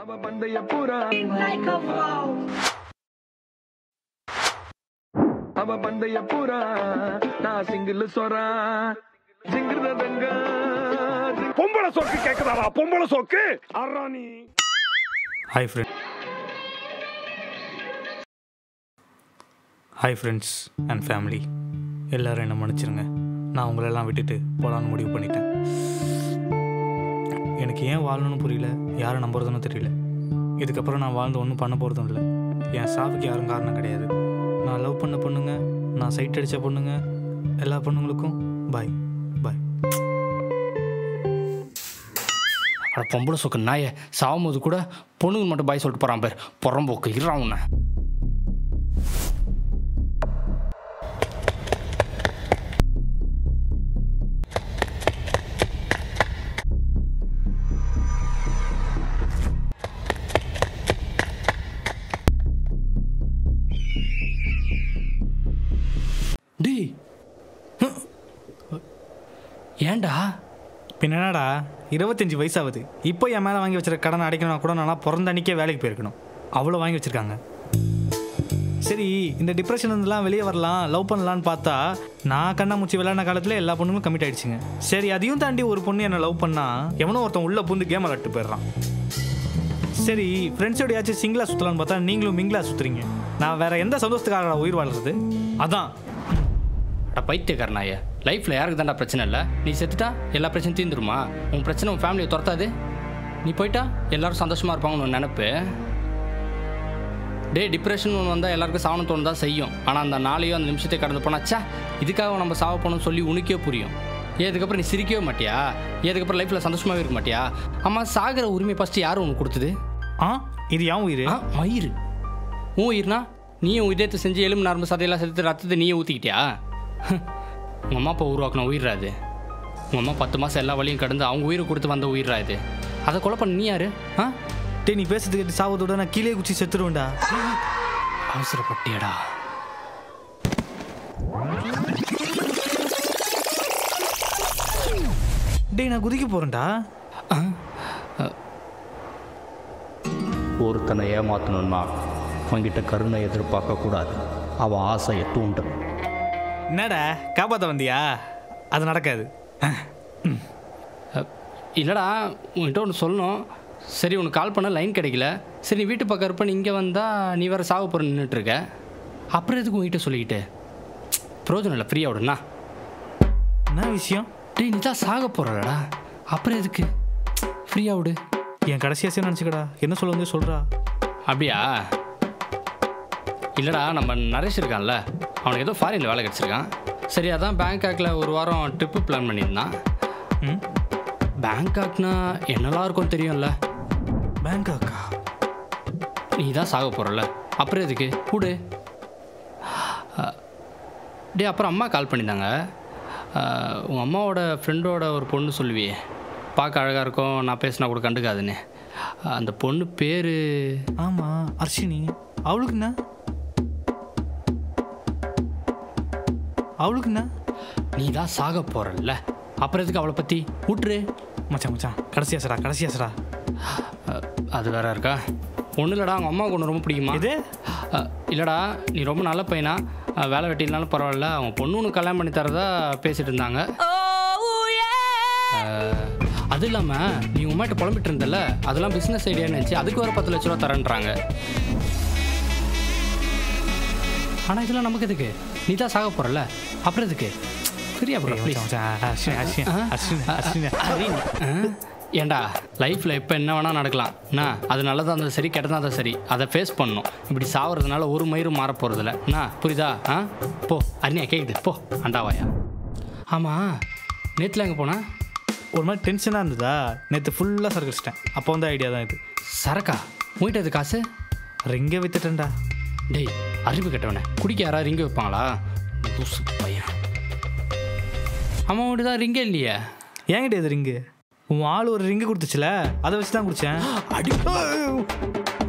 அவ பந்தய புறா like a wow. அவ பந்தய புறா நான் சிங்கிள் சொரா சிங்கிருதங்க பொம்பளை சோக்கு கேக்குதாடா பொம்பளை சோக்கு அறானி hi friend hi friends and family எல்லோரும் என்ன மன்னிச்சிருங்க நான் உங்களெல்லாம் விட்டுட்டு போகலான்னு முடிவு பண்ணிட்டேன் எனக்கு ஏன் வாழணும்னு புரியல யாரை நம்புறதுன்னு தெரியல இதுக்கப்புறம் நான் வாழ்ந்து ஒன்றும் பண்ண போகிறதும் இல்லை என் சாவுக்கு யாரும் காரணம் கிடையாது நான் லவ் பண்ண பொண்ணுங்க நான் சைட் அடித்த பொண்ணுங்க எல்லா பொண்ணுங்களுக்கும் பாய் பாய் அட பொம்பளை சொக்கு நாய சாகும்போது கூட பொண்ணுங்க மட்டும் பாய் சொல்லிட்டு போகிறான் பேர் புறம்போக்கு இருறான் உன்னை டேய் ஏன்டா பின்ன என்னடா இருபத்தஞ்சி வயசாகுது இப்போ என் மேலே வாங்கி வச்சிருக்க கடனை அடைக்கணும்னா கூட நான் பிறந்த அன்னைக்கே வேலைக்கு போயிருக்கணும் அவ்வளோ வாங்கி வச்சிருக்காங்க சரி இந்த டிப்ரெஷன் இருந்தெல்லாம் வெளியே வரலாம் லவ் பண்ணலான்னு பார்த்தா நான் கண்ணாமூச்சி விளையாடின காலத்தில் எல்லா பொண்ணுங்களும் கமிட் ஆயிடுச்சுங்க சரி அதையும் தாண்டி ஒரு பொண்ணு என்னை லவ் பண்ணா எவனோ ஒருத்தன் உள்ளே பூந்து கேமை கட்டு போயிடுறான் சரி ஃப்ரெண்ட்ஸோடையாச்சும் சிங்கிளாக சுற்றலான்னு பார்த்தா நீங்களும் மிங்கிளாக சுற்றுறீங்க நான் வேற எந்த சந்தோஷத்துக்காக உயிர் வாழ்றது அதான் அட பைத்தியக்காரனாய லைஃப்பில் யாருக்கு தான்டா பிரச்சனை இல்லை நீ செத்துட்டா எல்லா பிரச்சனையும் தீர்ந்துருமா உன் பிரச்சனை உன் ஃபேமிலியை துரத்தாது நீ போயிட்டா எல்லாரும் சந்தோஷமாக இருப்பாங்கன்னு ஒரு நினப்பு டே டிப்ரெஷன் ஒன்று வந்தால் எல்லாருக்கும் சாவணும் தோணும் தான் செய்யும் ஆனால் அந்த நாளையோ அந்த நிமிஷத்தை கடந்து போனாச்சா இதுக்காக நம்ம சாவ போகணும்னு சொல்லி உனக்கே புரியும் ஏன் இதுக்கப்புறம் நீ சிரிக்கவே மாட்டியா ஏன் இதுக்கப்புறம் லைஃப்பில் சந்தோஷமாகவே இருக்க மாட்டியா அம்மா சாகிற உரிமை ஃபஸ்ட்டு யார் உனக்கு கொடுத்தது ஆ இது ஏன் உயிர் ஆ மயிர் உன் உயிர்னா நீயும் இதயத்தை செஞ்சு எலும்பு நரம்பு சதையெல்லாம் சேர்த்து ரத்தத்தை நீயே ஊற்றிக்கிட்டியா உங்கள் அம்மா அப்பா உருவாக்கின உயிரா இது உங்கள் அம்மா பத்து மாதம் எல்லா வழியும் கடந்து அவங்க உயிரை கொடுத்து வந்த உயிரா இது அதை கொலை பண்ண நீ யாரு ஆ டேய் நீ பேசுறது கேட்டு சாவதோட நான் கீழே குச்சி செத்துருவேன்டா அவசரப்பட்டியடா டேய் நான் குதிக்க போறேன்டா ஒருத்தனை ஏமாற்றணும்னா அவன்கிட்ட கருணை எதிர்பார்க்கக்கூடாது அவன் ஆசையை தூண்டும் என்னடா காப்பாற்ற வந்தியா அது நடக்காது இல்லைடா உன்கிட்ட ஒன்று சொல்லணும் சரி உனக்கு கால் பண்ண லைன் கிடைக்கல சரி நீ வீட்டு பக்கம் இருப்ப நீ இங்கே வந்தால் நீ வேறு சாக போகிற நின்றுட்டுருக்க அப்புறம் எதுக்கு உங்ககிட்ட சொல்லிக்கிட்டு பிரயோஜனம் இல்லை ஃப்ரீயாக விடுண்ணா என்ன விஷயம் டேய் நீ தான் சாக போகிறடா அப்புறம் எதுக்கு ஃப்ரீயாக விடு என் கடைசி ஆசையை நினச்சிக்கடா என்ன சொல்ல வந்து சொல்கிறா அப்படியா இல்லைடா நம்ம நரேஷ் இருக்கான்ல அவனுக்கு ஏதோ ஃபாரினில் வேலை கிடச்சிருக்கான் சரி அதான் பேங்காக்கில் ஒரு வாரம் ட்ரிப்பு பிளான் பண்ணியிருந்தான் ம் பேங்காக்னா என்னெல்லாம் இருக்கும் தெரியும்ல பேங்காக்கா நீ தான் சாக போகிறல்ல அப்புறம் எதுக்கு கூடு டே அப்புறம் அம்மா கால் பண்ணியிருந்தாங்க அஹ், உங்கள் அம்மாவோட ஃப்ரெண்டோட ஒரு பொண்ணு சொல்லுவியே பார்க்க அழகாக இருக்கும் நான் பேசினா கூட கண்டுக்காதுன்னு அந்த பொண்ணு பேர் ஆமாம் அர்ஷினி அவளுக்கு என்ன அவளுக்கு என்ன நீ தான் சாக போகிறல்ல அப்புறம் எதுக்கு அவளை பற்றி விட்டுரு மச்சான் மச்சான் கடைசி ஆசைடா கடைசி ஆசைடா அஹ், அது வேற இருக்கா ஒன்றும் இல்லைடா அவங்க அம்மாவுக்கு ஒன்று ரொம்ப பிடிக்குமா இது அஹ், இல்லைடா நீ ரொம்ப நல்ல பையனா அஹ், வேலை வெட்டினாலும் பரவாயில்ல அவங்க பொண்ணு உனக்கு கல்யாணம் பண்ணி தரதா பேசிட்டு இருந்தாங்க அஹ், அது இல்லாமல் நீ உங்கள் அம்மாட்ட புலம்பிட்டு இருந்தல அதெல்லாம் பிஸ்னஸ் ஐடியா நினச்சி அதுக்கு ஒரு பத்து லட்ச ரூபா தரேன்றாங்க ஆனால் இதெல்லாம் நமக்கு எதுக்கு நீ தான் சாக போகிறல்ல அப்புறம் எதுக்கு ஃப்ரீயா ப்ரோ ப்ளீஸ் மச்சான் அர்ஷினி அர்ஷினி அர்ஷினி அர்ஷினி ஆ? ஏன்டா லைஃப்பில் எப்போ என்ன வேணால் நடக்கலாம் என்ன அது நல்லதாக இருந்தாலும் சரி கெட்டதாக இருந்தாலும் சரி அதை ஃபேஸ் பண்ணணும் இப்படி சாவறதுனால ஒரு மயிரும் மாற போகிறதில்ல என்ன புரியுதா ஆ போ அருணியா கேட்குது போ அண்டாவாயா ஆமாம் நேற்றுல எங்கே போனா ஒரு மாதிரி டென்ஷனாக இருந்ததா நேற்று ஃபுல்லாக சரக்கு அடிச்சிட்டேன் அப்போ வந்து ஐடியா தான் இது சரக்கா உங்ககிட்ட இது காசு ரிங்கே வித்துட்டேன்டா டேய் அறிவு கெட்டவனே குடிக்க யாராவது ரிங்கு வைப்பாங்களா லூசு பையன் அம்மா வீட்டு தான் ரிங்கே இல்லையே ஏன்கிட்ட இது ரிங்கு உன் ஆள் ஒரு ரிங்கு கொடுத்துச்சுல அதை வச்சு தான் குடித்தேன் அடி